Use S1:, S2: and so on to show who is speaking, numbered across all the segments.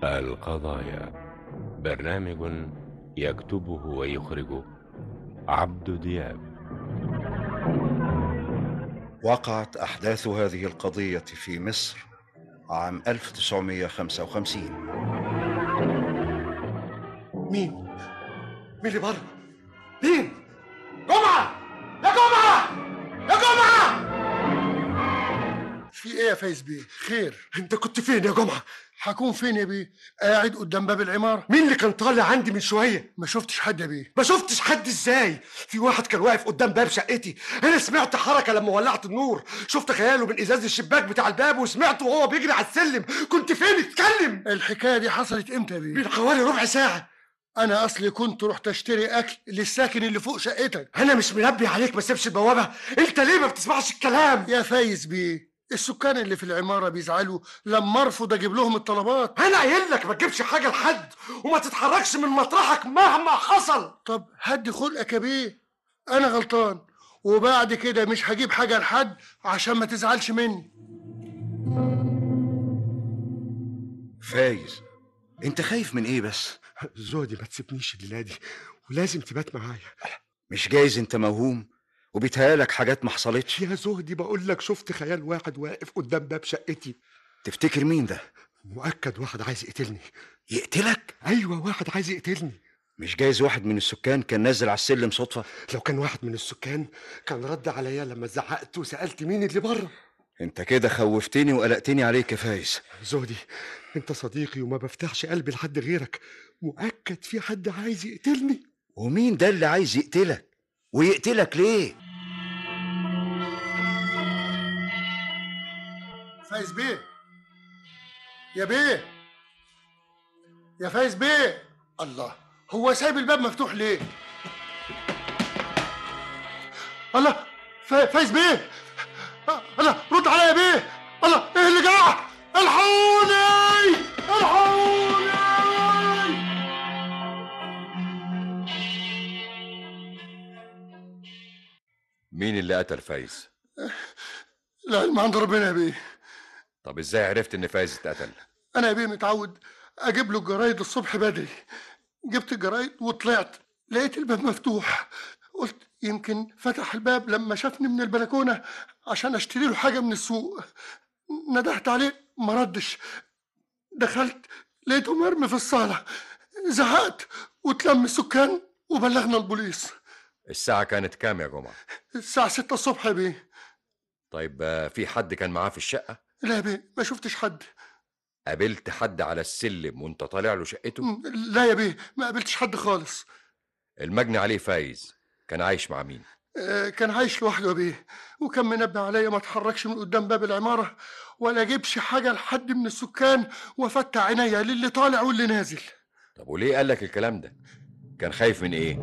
S1: القضايا برنامج يكتبه ويخرجه عبد دياب
S2: وقعت أحداث هذه القضية في مصر عام 1955
S3: مين؟ مين اللي بره؟ مين؟ جمعة! يا جمعة! يا جمعة!
S4: في ايه يا فايز بيه خير
S3: انت كنت فين يا جمعة؟
S4: هكون فين يا بيه قاعد قدام باب العمارة
S3: مين اللي كان طالع عندي من شوية؟
S4: ما شفتش حد يا بيه
S3: ما شفتش حد ازاي؟ في واحد كان واقف قدام باب شقتي، أنا سمعت حركة لما ولعت النور، شفت خياله من إزاز الشباك بتاع الباب وسمعته وهو بيجري على السلم، كنت فين؟ اتكلم!
S4: الحكاية دي حصلت امتى يا
S3: من
S4: بيه
S3: حوالي ربع ساعة،
S4: انا اصلي كنت رحت اشتري اكل للساكن اللي فوق شقتك
S3: أنا مش منبه عليك ما سيبش البوابة، أنت ليه ما بتسمعش الكلام؟
S4: يا فايز بيه السكان اللي في العمارة بيزعلوا لما ارفض اجيب لهم الطلبات
S3: أنا قايل لك ما تجيبش حاجة لحد وما تتحركش من مطرحك مهما حصل.
S4: طب هدي خلقك يا بيه انا غلطان وبعد كده مش هجيب حاجة لحد عشان ما تزعلش مني
S2: فايز انت خايف من ايه بس
S3: زودي ما تسيبنيش الليلة دي ولازم تبات معايا.
S2: مش جايز انت موهوم وبيتهيالك حاجات ما حصلتش
S3: يا زهدي بقول لك شفت خيال واحد واقف قدام باب شقتي
S2: تفتكر مين ده
S3: مؤكد واحد عايز يقتلني
S2: يقتلك
S3: ايوه واحد عايز يقتلني
S2: مش جايز واحد من السكان كان نازل على السلم صدفة
S3: لو كان واحد من السكان كان رد عليا لما زعقت وسالت مين اللي بره
S2: انت كده خوفتني وقلقتني عليك يا فايز
S3: زهدي انت صديقي وما بفتحش قلبي لحد غيرك مؤكد في حد عايز يقتلني
S2: ومين ده اللي عايز يقتلك ويقتلك ليه
S4: فايز بيه يا بيه يا فايز بيه الله هو سايب الباب مفتوح ليه الله فا- فايز بيه أه، الله رد عليا يا بيه الله ايه اللي جرى الحقوني الحقوني
S5: مين اللي قتل فايز؟
S4: العلم عند ربنا يا بيه
S5: طب ازاي عرفت ان فايز اتقتل؟
S4: انا يا بيه متعود اجيب له الجرايد الصبح بدري جبت الجرايد وطلعت لقيت الباب مفتوح قلت يمكن فتح الباب لما شافني من البلكونه عشان اشتري له حاجه من السوق ندهت عليه ما ردش دخلت لقيته مرمي في الصاله زهقت وتلم السكان وبلغنا البوليس
S5: الساعة كانت كام يا جمعة؟
S4: الساعه 6 الصبح يا بيه
S5: طيب آه، في حد كان معاه في الشقة؟
S4: لا يا بيه ما شفتش حد
S5: قابلت حد على السلم وانت طالع له شقته؟
S4: م- لا يا بيه ما قابلتش حد خالص
S5: المجني عليه فايز كان عايش مع مين؟
S4: آه، كان عايش لوحده يا بيه وكان منبه عليا ما اتحركش من قدام باب العمارة ولا اجيبش حاجة لحد من السكان وافتح عينيا للي طالع واللي نازل
S5: طب وليه قال لك الكلام ده؟ كان خايف من ايه؟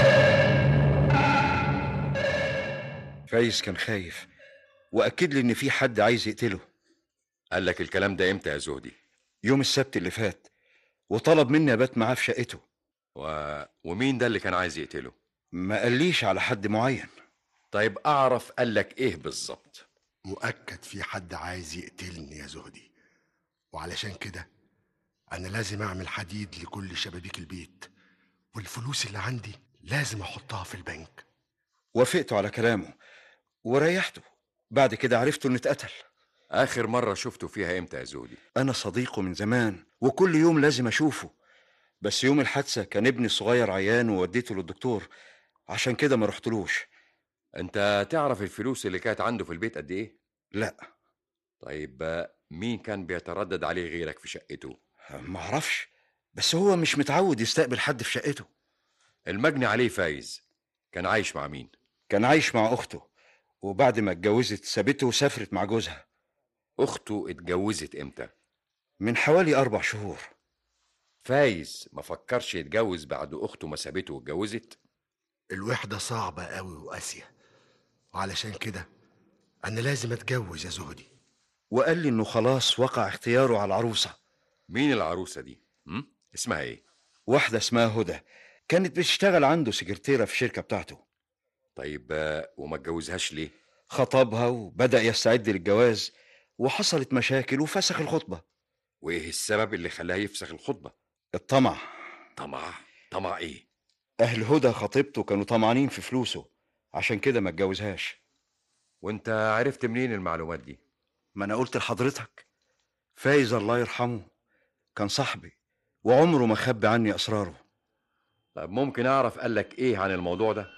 S2: فايز كان خايف واكد لي ان في حد عايز يقتله
S5: قال لك الكلام ده امتى يا زهدي؟
S2: يوم السبت اللي فات وطلب مني ابات معاه في شقته
S5: و... ومين ده اللي كان عايز يقتله؟
S2: ما قاليش على حد معين
S5: طيب اعرف قال لك ايه بالظبط؟
S3: مؤكد في حد عايز يقتلني يا زهدي وعلشان كده انا لازم اعمل حديد لكل شبابيك البيت والفلوس اللي عندي لازم احطها في البنك
S2: وافقت على كلامه وريحته بعد كده عرفت انه اتقتل
S5: اخر مرة شفته فيها امتى يا زهدي؟
S2: انا صديقه من زمان وكل يوم لازم اشوفه بس يوم الحادثه كان ابني الصغير عيان ووديته للدكتور عشان كده ما رحتلوش
S5: انت تعرف الفلوس اللي كانت عنده في البيت قد ايه؟
S2: لا
S5: طيب آه، مين كان بيتردد عليه غيرك في شقته؟
S2: ما اعرفش بس هو مش متعود يستقبل حد في شقته
S5: المجني عليه فايز كان عايش مع مين؟
S2: كان عايش مع اخته وبعد ما اتجوزت سابته وسافرت مع جوزها
S5: اخته اتجوزت امتى؟
S2: من حوالي اربع شهور
S5: فايز ما فكرش يتجوز بعد اخته ما سابته واتجوزت؟
S3: الوحدة صعبة قوي وقاسية وعلشان كده أنا لازم أتجوز يا زهدي
S2: وقال لي انه خلاص وقع اختياره على العروسه
S5: مين العروسة دي؟ م? اسمها ايه؟
S2: واحده اسمها هدى كانت بتشتغل عنده سكرتيره في الشركه بتاعته
S5: طيب آه، وما اتجوزهاش ليه؟
S2: خطبها وبدا يستعد للجواز وحصلت مشاكل وفسخ الخطبه
S5: وايه السبب اللي خلاه يفسخ الخطبه
S2: الطمع
S5: طمع طمع ايه
S2: اهل هدى خطيبته كانوا طمعانين في فلوسه عشان كده ما اتجوزهاش
S5: وانت عرفت منين المعلومات دي
S2: ما انا قلت لحضرتك فايز الله يرحمه كان صاحبي وعمره ما خبي عني اسراره
S5: طب ممكن اعرف قال لك ايه عن الموضوع ده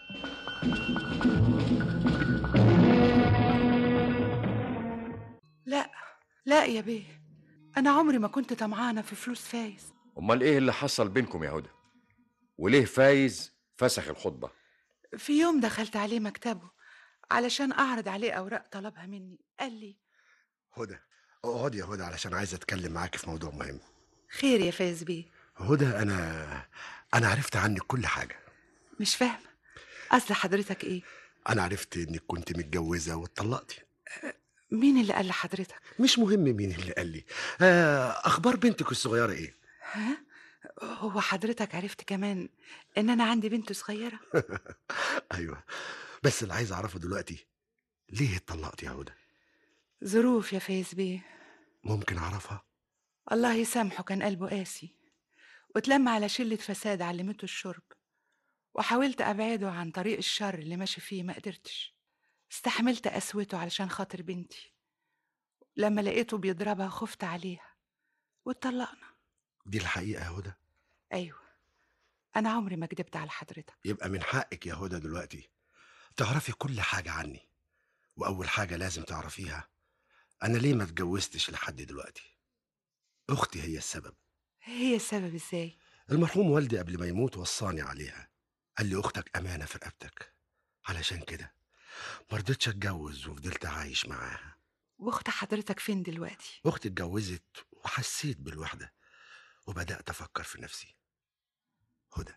S6: لا لا يا بيه أنا عمري ما كنت طمعانة في فلوس فايز
S5: امال ايه اللي حصل بينكم يا هدى وليه فايز فسخ الخطبه
S6: في يوم دخلت عليه مكتبه علشان أعرض عليه أوراق طلبها مني قال لي
S3: هدى اقعدي يا هدى علشان عايز اتكلم معاكي في موضوع مهم
S6: خير يا فايز بيه
S3: هدى انا انا عرفت عنك كل حاجه
S6: مش فاهمة أصل حضرتك إيه
S3: انا عرفت انك كنت متجوزه واتطلقتي
S6: مين اللي قال لحضرتك
S3: مش مهم مين اللي قال لي آه اخبار بنتك الصغيره ايه
S6: ها هو حضرتك عرفت كمان إن أنا عندي بنت صغيرة
S3: ايوه بس اللي عايز اعرفه دلوقتي ليه اتطلقتي يا هدى
S6: ظروف يا فايز بيه
S3: ممكن اعرفها
S6: الله يسامحه كان قلبه قاسي واتلم على شلة فساد علمته الشرب وحاولت أبعده عن طريق الشر اللي ماشي فيه ما قدرتش استحملت قسوته علشان خاطر بنتي لما لقيته بيضربها خفت عليها واتطلقنا
S3: دي الحقيقه يا هدى
S6: أيوة أنا عمري ما كدبت على حضرتك
S3: يبقى من حقك يا هدى دلوقتي تعرفي كل حاجه عني واول حاجه لازم تعرفيها انا ليه ما اتجوزتش لحد دلوقتي اختي هي السبب
S6: هي السبب إزاي
S3: المرحوم والدي قبل ما يموت وصاني عليها قال لي اختك امانه في رقبتك علشان كده ما رضيتش اتجوز وفضلت عايش معاها
S6: وأخت حضرتك فين دلوقتي
S3: اختي اتجوزت وحسيت بالوحده وبدات افكر في نفسي هدى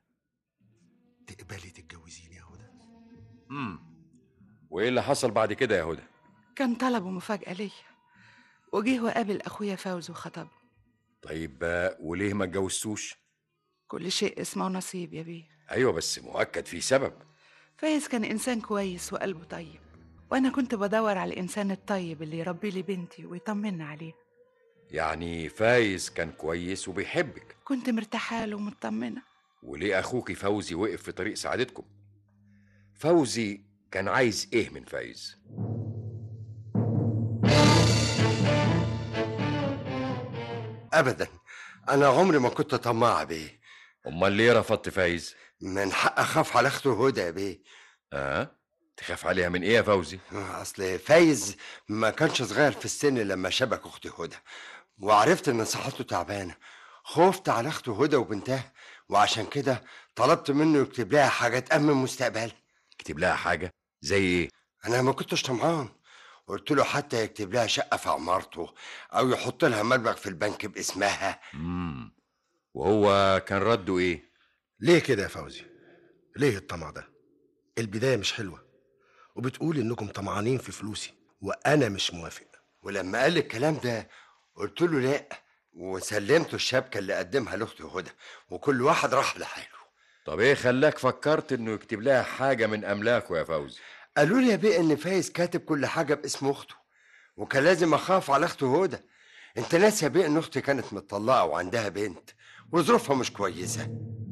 S3: تقبلي تتجوزيني يا هدى
S5: امم وايه اللي حصل بعد كده يا هدى
S6: كان طلبه مفاجأة ليا وجه وقابل أخويا فوز وخطب
S5: طيب آه، وليه ما اتجوزتوش
S6: كل شيء اسمه نصيب يا بيه
S5: ايوه بس مؤكد في سبب
S6: فايز كان إنسان كويس وقلبه طيب وأنا كنت بدور على الإنسان الطيب اللي يربي لي بنتي ويطمنا عليها
S5: يعني فايز كان كويس وبيحبك
S6: كنت مرتاحة له ومطمنة
S5: وليه اخوكي فوزي وقف في طريق سعادتكم فوزي كان عايز ايه من فايز
S7: ابدا انا عمري ما كنت طماع بيه
S5: امال ليه رفضت فايز
S7: من حق اخاف على اخته هدى يا بيه
S5: اه تخاف عليها من ايه يا فوزي
S7: اصل فايز ما كانش صغير في السن لما شبك اختي هدى وعرفت ان صحته تعبانه خفت على اخته هدى وبنتها وعشان كده طلبت منه يكتب لها حاجه تامن مستقبلها
S5: اكتب لها حاجه زي ايه
S7: انا ما كنتش طمعان قلت له حتى يكتب لها شقه في عمارته او يحط لها مبلغ في البنك باسمها
S5: امم وهو كان رده ايه
S3: ليه كده يا فوزي ليه الطمع ده البدايه مش حلوه وبتقول انكم طمعانين في فلوسي وانا مش موافق
S7: ولما قال الكلام ده قلت له لا وسلمته الشبكه اللي قدمها لاختي هدى وكل واحد راح لحاله
S5: طب ايه خلاك فكرت انه يكتب لها حاجه من املاكه يا فوزي
S7: قالوا لي يا بيه ان فايز كاتب كل حاجه باسم اخته وكان لازم اخاف على اخته هدى انت ناسي يا بيه ان اختي كانت متطلقه وعندها بنت وظروفها مش كويسه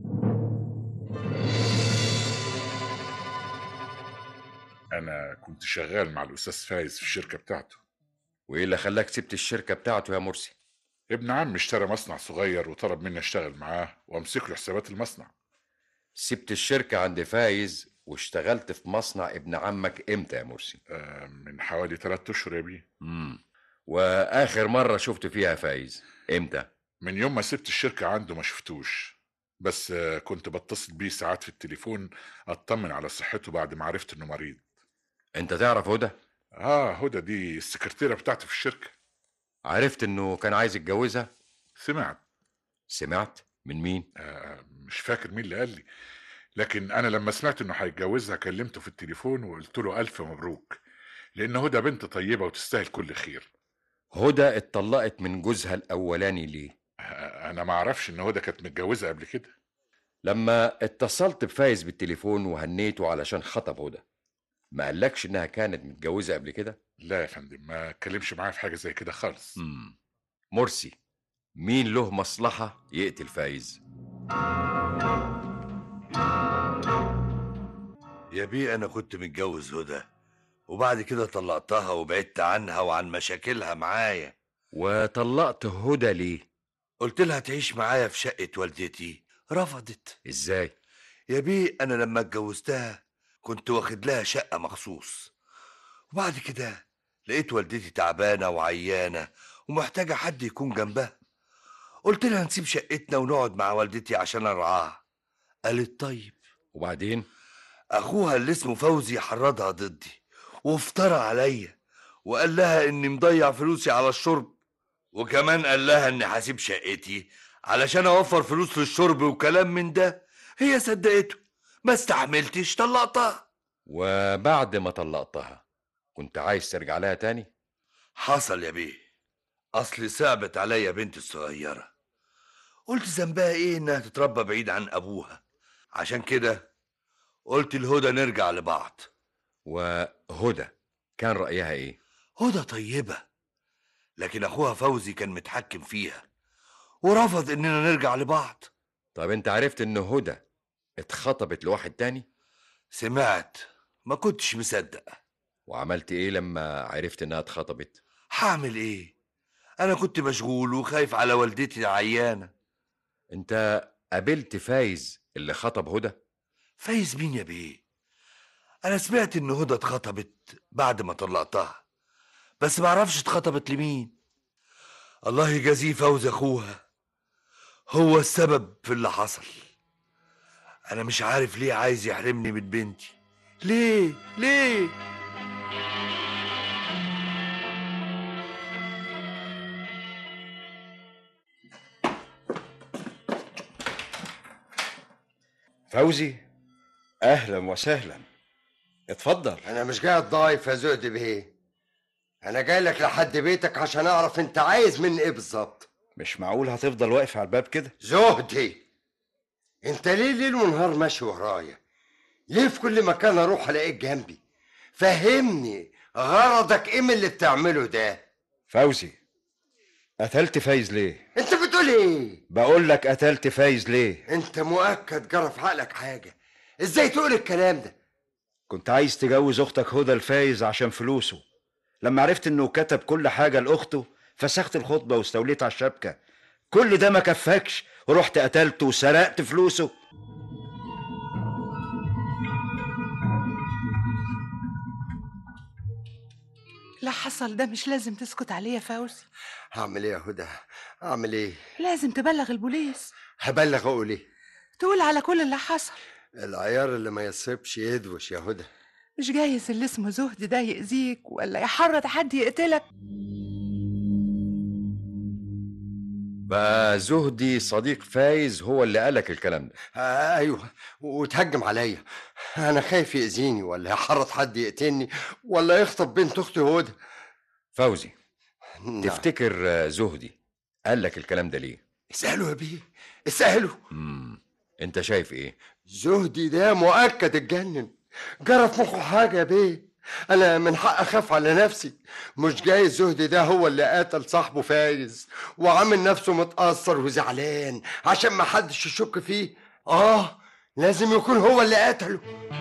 S8: أنا كنت شغال مع الأستاذ فايز في الشركة بتاعته
S5: وايه اللي خلاك سبت الشركه بتاعته يا مرسي
S8: ابن عمي اشترى مصنع صغير وطلب مني أشتغل معاه وأمسك له حسابات المصنع
S5: سبت الشركه عند فايز واشتغلت في مصنع ابن عمك امتى يا مرسي
S8: آه، من حوالي ثلاثة أشهر يا بيه
S5: امم واخر مره شفت فيها فايز امتى
S8: من يوم ما سبت الشركة عنده ما شفتوش بس آه، كنت بتصل بيه ساعات في التليفون أطمن على صحته بعد ما عرفت إنه مريض
S5: انت تعرف هدى
S8: آه هدى دي السكرتيرة بتاعتي في الشركة
S5: عرفت انه كان عايز يتجوزها
S8: سمعت
S5: سمعت من مين
S8: آه، مش فاكر مين اللي قال لي لكن أنا لما سمعت إنه هيتجوزها كلمته في التليفون وقلت له ألف مبروك لأن هدى بنت طيبة وتستاهل كل خير
S5: هدى اتطلقت من جوزها الاولاني ليه
S8: آه، أنا ما أعرفش إن هدى كانت متجوزة قبل كده
S5: لما اتصلت بفايز بالتليفون وهنيته علشان خطب هدى ما قالكش انها كانت متجوزه قبل كده
S8: لا يا فندم ما اتكلمش معايا في حاجة زي كده خالص
S5: امم مرسي مين له مصلحة يقتل فايز
S9: يا بيه انا كنت متجوز هدى وبعد كده طلقتها وبعدت عنها وعن مشاكلها معايا
S5: وطلقت هدى ليه
S9: قلت لها تعيش معايا في شقة والدتي رفضت
S5: ازاي
S9: يا بيه انا لما اتجوزتها كنت واخد لها شقة مخصوص وبعد كده لقيت والدتي تعبانة وعيانة ومحتاجة حد يكون جنبها قلت لها نسيب شقتنا ونقعد مع والدتي عشان ارعاها قالت طيب
S5: وبعدين
S9: اخوها اللي اسمه فوزي حرضها ضدي وافترى عليا وقال لها اني مضيع فلوسي على الشرب وكمان قال لها اني هسيب شقتي علشان اوفر فلوس للشرب وكلام من ده هي صدقته ما استحملتش طلقتها
S5: وبعد ما طلقتها كنت عايز ترجع لها تاني
S9: حصل يا بيه اصل صعبت عليا بنتي الصغيره قلت ذنبها ايه انها تتربى بعيد عن ابوها عشان كده قلت الهدى نرجع لبعض
S5: وهدى كان رأيها ايه
S9: هدى طيبة لكن أخوها فوزي كان متحكم فيها ورفض إننا نرجع لبعض
S5: طب انت عرفت ان هدى اتخطبت لواحد تاني
S9: سمعت ما كنتش مصدق
S5: وعملت ايه لما عرفت انها اتخطبت
S9: هعمل إيه أنا كنت مشغول وخايف على والدتي عيانة
S5: انت قابلت فايز اللي خطب هدى
S9: فايز مين يا بيه أنا سمعت إن هدى اتخطبت بعد ما طلقتها بس معرفش اتخطبت لمين الله يجازيه فوز أخوها هو السبب في اللي حصل أنا مش عارف ليه عايز يحرمني من بنتي ليه ليه
S2: فوزي اهلا وسهلا اتفضل
S7: انا مش جاي ضايف يا زهد بيه انا جاي لك لحد بيتك عشان اعرف انت عايز مني ايه بالظبط
S2: مش معقول هتفضل واقف على الباب كده
S7: زهدي انت ليه ليل ونهار ماشي ورايا ليه في كل مكان اروح الاقيك جنبي فهمني غرضك ايه من اللي بتعمله ده
S2: فوزي قتلت فايز ليه
S7: انت بتقول ايه
S2: بقول لك قتلت فايز ليه
S7: انت مؤكد جرى في عقلك حاجه ازاي تقول الكلام ده
S2: كنت عايز تجوز اختك هدى الفايز عشان فلوسه لما عرفت انه كتب كل حاجه لاخته فسخت الخطبه واستوليت على الشبكه كل ده ما كفاكش ورحت قتلته وسرقت فلوسه
S6: لا حصل ده مش لازم تسكت عليه يا فوزي
S7: هعمل ايه يا هدى اعمل ايه
S6: لازم تبلغ البوليس
S7: هبلغ اقول ايه
S6: تقول على كل اللي حصل
S7: العيار اللي ما يصيبش يدوش يا هدى
S6: مش جايز اللي اسمه زهد ده يأذيك ولا يحرض حد يقتلك
S5: بقى زهدي صديق فايز هو اللي قالك الكلام ده
S7: آه ايوه وتهجم عليا انا خايف يأذيني ولا يحرض حد يقتلني ولا يخطب بنت اختي هدى
S5: فوزي
S7: نعم.
S5: تفتكر آه، زهدي قالك الكلام ده ليه
S7: اسأله يا بيه اسأله
S5: مم. انت شايف ايه
S7: زهدي ده مؤكد اتجنن جرى في مخه حاجة يا بيه أنا من حق أخاف على نفسي مش جاي زهدي ده هو اللي قتل صاحبه فايز وعامل نفسه متأثر وزعلان عشان ما حدش يشك فيه آه لازم يكون هو اللي قتله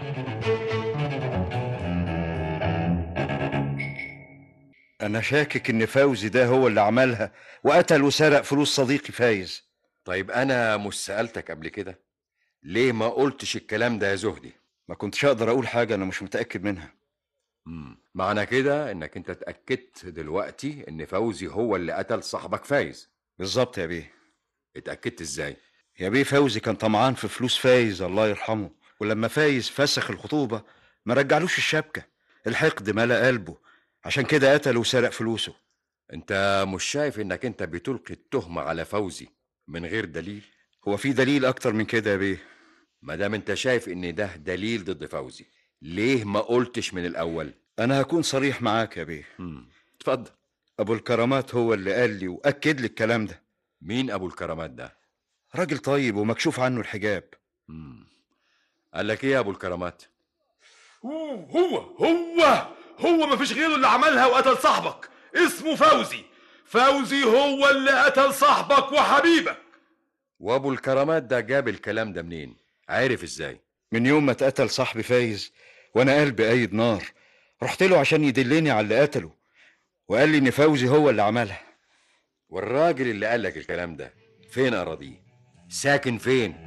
S2: انا شاكك ان فوزي ده هو اللي عملها وقتل وسرق فلوس صديقي فايز
S5: طيب انا مش سألتك قبل كده ليه ما قلتش الكلام ده يا زهدي
S2: ما كنتش اقدر اقول حاجه انا مش متاكد منها
S5: مم. معنى كده انك انت اتأكدت دلوقتي ان فوزي هو اللي قتل صاحبك فايز
S2: بالظبط يا بيه
S5: اتأكدت ازاي
S2: يا بيه فوزي كان طمعان في فلوس فايز الله يرحمه ولما فايز فسخ الخطوبه ما رجعلوش الشبكه الحقد ملا قلبه عشان كده قتل وسرق فلوسه
S5: انت مش شايف انك انت بتلقي التهمة على فوزي من غير دليل
S2: هو في دليل اكتر من كده يا بيه
S5: ما دام انت شايف ان ده دليل ضد فوزي ليه ما قلتش من الاول
S2: انا هكون صريح معاك يا بيه
S5: مم. اتفضل
S2: ابو الكرامات هو اللي قال لي واكد لي الكلام ده
S5: مين ابو الكرامات ده
S2: راجل طيب ومكشوف عنه الحجاب
S5: مم. قال لك ايه يا ابو الكرامات
S10: هو هو هو هو ما فيش غيره اللي عملها وقتل صاحبك اسمه فوزي فوزي هو اللي قتل صاحبك وحبيبك
S5: وابو الكرامات ده جاب الكلام ده منين عارف ازاي
S2: من يوم ما اتقتل صاحبي فايز وانا قلبي قايد نار رحت له عشان يدلني على اللي قتله وقال لي ان فوزي هو اللي عملها
S5: والراجل اللي قال لك الكلام ده فين اراضيه ساكن فين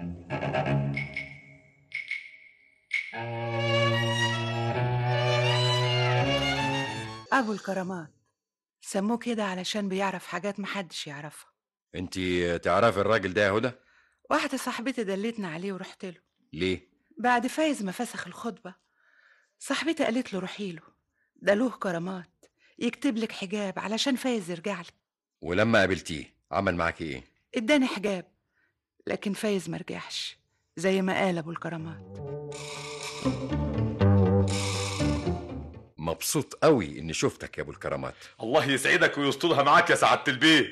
S6: أبو الكرامات سموه كده علشان بيعرف حاجات محدش يعرفها
S5: انت تعرفي الراجل ده يا هدى
S6: واحدة صاحبتي دلتنا عليه ورحت له
S5: ليه
S6: بعد فايز ما فسخ الخطبة صاحبتي قالت له روحي له ده له كرامات يكتب لك حجاب علشان فايز يرجع لك
S5: ولما قابلتيه عمل معاكي ايه
S6: اداني حجاب لكن فايز ما رجعش زي ما قال ابو الكرامات
S5: مبسوط قوي اني شفتك يا ابو الكرامات
S10: الله يسعدك ويسترها معاك يا سعاده البيه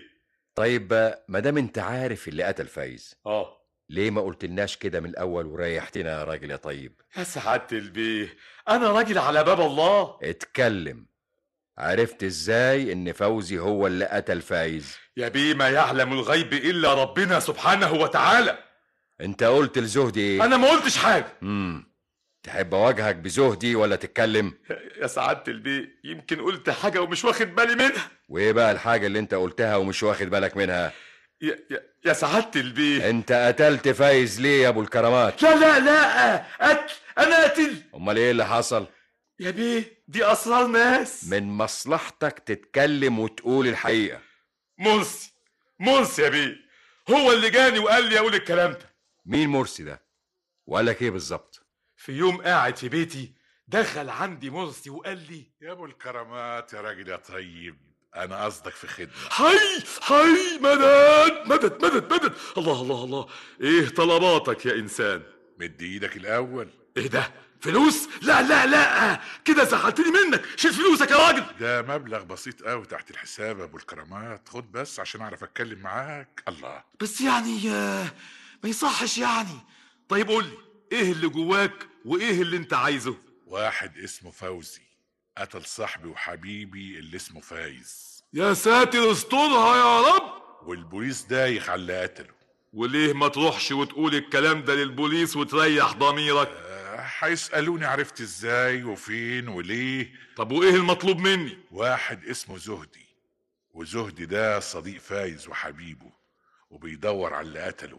S5: طيب ما دام انت عارف اللي قتل فايز
S10: اه
S5: ليه ما قلتلناش كده من الاول وريحتنا يا راجل يا طيب
S10: يا سعاده البيه انا راجل على باب الله
S5: اتكلم عرفت ازاي ان فوزي هو اللي قتل فايز
S10: يا بيه ما يعلم الغيب الا ربنا سبحانه وتعالى
S5: انت قلت لزهدي ايه
S10: انا ما قلتش حاجه
S5: امم تحب اواجهك بزهدي ولا تتكلم
S10: يا سعاده البيه يمكن قلت حاجه ومش واخد بالي منها
S5: وايه بقى الحاجه اللي انت قلتها ومش واخد بالك منها
S10: يا, يا, يا سعاده البيه
S5: انت قتلت فايز ليه يا ابو الكرامات
S10: لا لا لا قتل انا قتل
S5: امال ايه اللي حصل
S10: يا بيه دي اسرار ناس
S5: من مصلحتك تتكلم وتقول الحقيقه
S10: مرسي مرسي يا بيه هو اللي جاني وقال لي اقول الكلام ده
S5: مين مرسي ده وقال لك ايه بالظبط
S10: في يوم قاعد في بيتي دخل عندي مرسي وقال لي
S8: يا ابو الكرامات يا راجل يا طيب انا قصدك في خدمه
S10: حي حي مدد مدد مدد مدد الله الله الله ايه طلباتك يا انسان
S8: مد ايدك الاول
S10: ايه ده فلوس لا لا لا كده زعلتني منك شيل فلوسك يا راجل
S8: ده مبلغ بسيط قوي تحت الحساب يا ابو الكرامات خد بس عشان اعرف اتكلم معاك الله
S10: بس يعني آه، ما يصحش يعني طيب قول لي ايه اللي جواك وايه اللي انت عايزه
S8: واحد اسمه فوزي قتل صاحبي وحبيبي اللي اسمه فايز
S10: يا ساتر استرها يا رب
S8: والبوليس دايخ على اللي قتله
S10: وليه ما تروحش وتقول الكلام ده للبوليس وتريح ضميرك
S8: آه، هيسألوني عرفت ازاي وفين وليه
S10: طب وايه المطلوب مني
S8: واحد اسمه زهدي وزهدي ده صديق فايز وحبيبه وبيدور على اللي قتله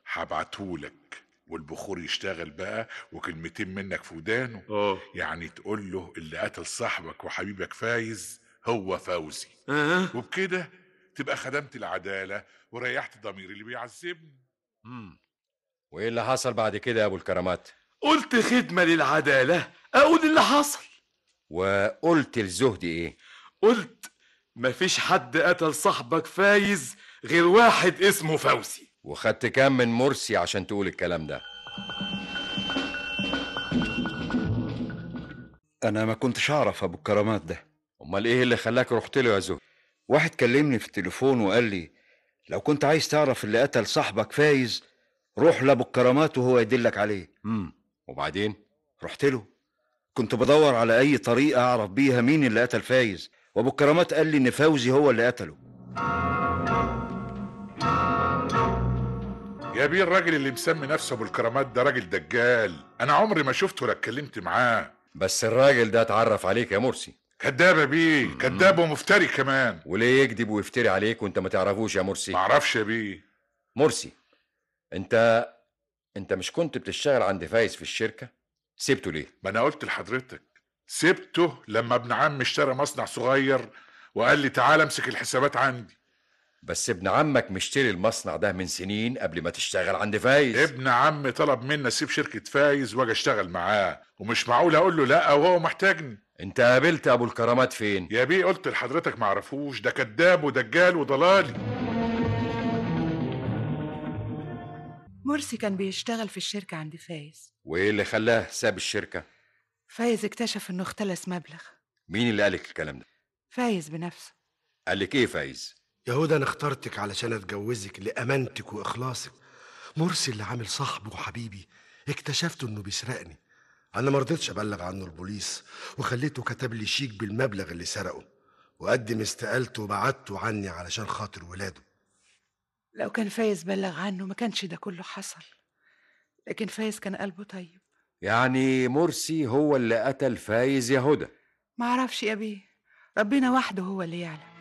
S8: هبعتهولك والبخور يشتغل بقى وكلمتين منك في ودانه
S10: اه
S8: يعني تقول له اللي قتل صاحبك وحبيبك فايز هو فوزي
S10: اه
S8: وبكده تبقى خدمت العدالة وريحت ضميري اللي بيعذبني
S5: امم وايه اللي حصل بعد كده يا ابو الكرامات
S10: قلت خدمة للعدالة اقول اللي حصل
S5: وقلت لزهدي ايه
S10: قلت مفيش حد قتل صاحبك فايز غير واحد اسمه فوزي
S5: وخدت كام من مرسي عشان تقول الكلام ده
S2: انا ما كنتش اعرف ابو الكرامات ده
S5: امال ايه اللي خلاك رحت له يا زهدي
S2: واحد كلمني في التليفون وقال لي لو كنت عايز تعرف اللي قتل صاحبك فايز روح لابو الكرامات وهو يدلك عليه
S5: امم وبعدين
S2: رحت له كنت بدور على اي طريقه اعرف بيها مين اللي قتل فايز وابو الكرامات قال لي ان فوزي هو اللي قتله
S8: يا بيه الراجل اللي مسمي نفسه ابو الكرامات ده راجل دجال انا عمري ما شفته ولا اتكلمت معاه
S5: بس الراجل ده اتعرف عليك يا مرسي
S8: كداب يا بيه كداب ومفتري كمان
S5: وليه يكذب ويفتري عليك وانت ما تعرفوش يا مرسي
S8: معرفش يا بيه
S5: مرسي انت انت مش كنت بتشتغل عند فايز في الشركه سيبته ليه
S8: ما انا قلت لحضرتك سبته لما ابن عمي اشترى مصنع صغير وقال لي تعال امسك الحسابات عندي
S5: بس ابن عمك مشتري المصنع ده من سنين قبل ما تشتغل عند فايز
S8: ابن عمي طلب مني اسيب شركه فايز واجي اشتغل معاه ومش معقول اقول له لا وهو محتاجني
S5: انت قابلت ابو الكرامات فين
S8: يا بيه قلت لحضرتك معرفوش ده كذاب ودجال وضلالي
S6: مرسي كان بيشتغل في الشركة عند فايز
S5: وايه اللي خلاه ساب الشركه
S6: فايز اكتشف انه اختلس مبلغ
S5: مين اللي قالك الكلام ده
S6: فايز بنفسه
S5: قال لك ايه فايز
S3: يا هدى انا اخترتك علشان اتجوزك لامانتك واخلاصك مرسي اللي عامل صاحبي وحبيبي اكتشفت انه بيسرقني انا ما رضيتش ابلغ عنه البوليس وخليته كتب لي شيك بالمبلغ اللي سرقه وقدم استقالته وبعته عني علشان خاطر ولاده
S6: لو كان فايز بلغ عنه ما كانش ده كله حصل لكن فايز كان قلبه طيب
S5: يعني مرسي هو اللي قتل فايز يا هدى
S6: ما اعرفش يا بيه ربنا وحده هو اللي يعلم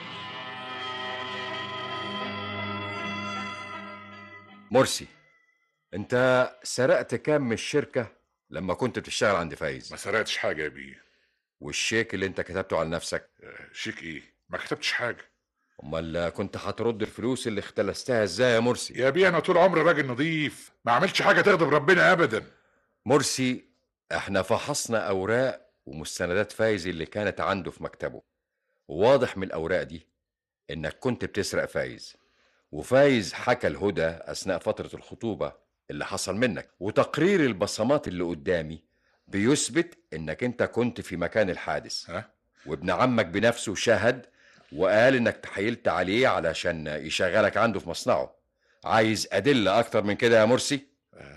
S5: مرسي انت سرقت كام من الشركة لما كنت بتشتغل عند فايز
S8: ما سرقتش حاجه يا بيه
S5: والشيك اللي انت كتبته على نفسك
S8: آه، شيك ايه ما كتبتش حاجه
S5: امال كنت هترد الفلوس اللي اختلستها ازاي يا مرسي
S8: يا بيه انا طول عمري راجل نظيف ما عملتش حاجه تغضب ربنا ابدا
S5: مرسي احنا فحصنا اوراق ومستندات فايز اللي كانت عنده في مكتبه وواضح من الاوراق دي انك كنت بتسرق فايز وفايز حكى الهدى اثناء فتره الخطوبه اللي حصل منك وتقرير البصمات اللي قدامي بيثبت انك انت كنت في مكان الحادث
S8: ها
S5: وابن عمك بنفسه شهد وقال انك تحايلت عليه علشان يشغلك عنده في مصنعه عايز ادله اكتر من كده يا مرسي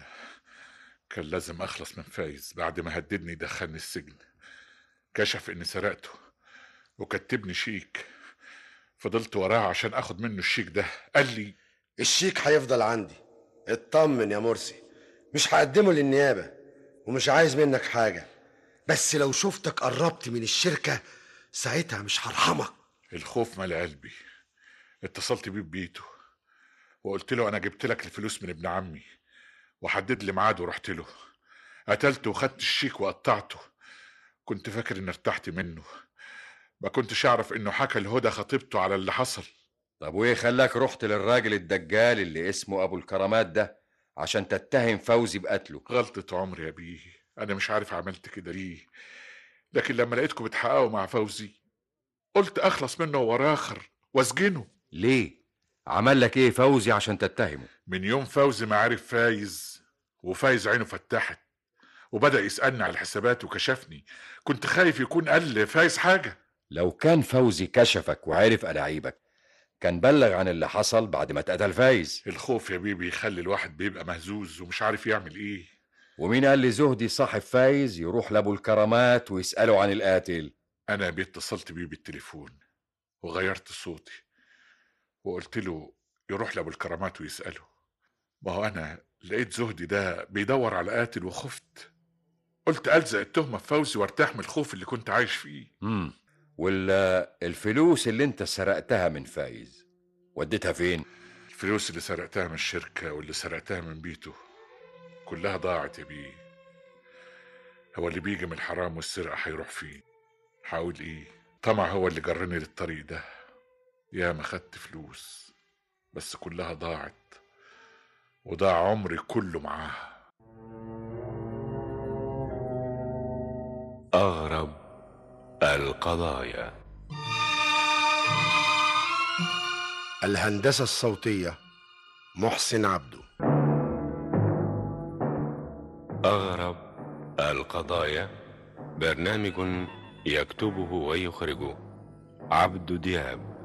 S8: كان لازم اخلص من فايز بعد ما هددني دخلني السجن كشف اني سرقته وكتبني شيك فضلت وراه عشان اخد منه الشيك ده قال لي
S3: الشيك هيفضل عندي اطمن يا مرسي مش هقدمه للنيابة ومش عايز منك حاجة بس لو شفتك قربت من الشركة ساعتها مش هرحمك
S8: الخوف مال قلبي اتصلت بيه ببيته وقلت له انا جبت لك الفلوس من ابن عمي وحدد لي ميعاد ورحت له قتلته وخدت الشيك وقطعته كنت فاكر اني ارتحت منه ما كنتش اعرف انه حكى الهدى خطيبته على اللي حصل
S5: طب وايه خلاك رحت للراجل الدجال اللي اسمه ابو الكرامات ده عشان تتهم فوزي بقتله
S8: غلطة عمري يا بيه انا مش عارف عملت كده ليه لكن لما لقيتكم بتحققوا مع فوزي قلت اخلص منه وراخر واسجنه
S5: ليه عمل لك ايه فوزي عشان تتهمه
S8: من يوم فوزي ما عرف فايز وفايز عينه فتحت وبدأ يسألني على الحسابات وكشفني كنت خايف يكون قال لفايز حاجة
S5: لو كان فوزي كشفك وعرف ألاعيبك كان بلغ عن اللي حصل بعد ما اتقتل فايز
S8: الخوف يا بيبي يخلي الواحد بيبقى مهزوز ومش عارف يعمل ايه
S5: ومين قال لي زهدي صاحب فايز يروح لابو الكرامات ويسأله عن القاتل
S8: انا بيتصلت بيه بالتليفون وغيرت صوتي وقلت له يروح لابو الكرامات ويسأله ما هو انا لقيت زهدي ده بيدور على قاتل وخفت قلت ألزق التهمة في فوزي وارتاح من الخوف اللي كنت عايش فيه
S5: امم والفلوس اللي انت سرقتها من فايز وديتها فين
S8: الفلوس اللي سرقتها من الشركة واللي سرقتها من بيته كلها ضاعت يا بيه هو اللي بيجي من الحرام والسرقة هيروح فين هقول ايه طمع هو اللي جرني للطريق ده يا ما خدت فلوس بس كلها ضاعت وضاع عمري كله معاها
S1: أغرب القضايا
S3: الهندسة الصوتية محسن عبده
S1: أغرب القضايا برنامج يكتبه ويخرجه عبد دياب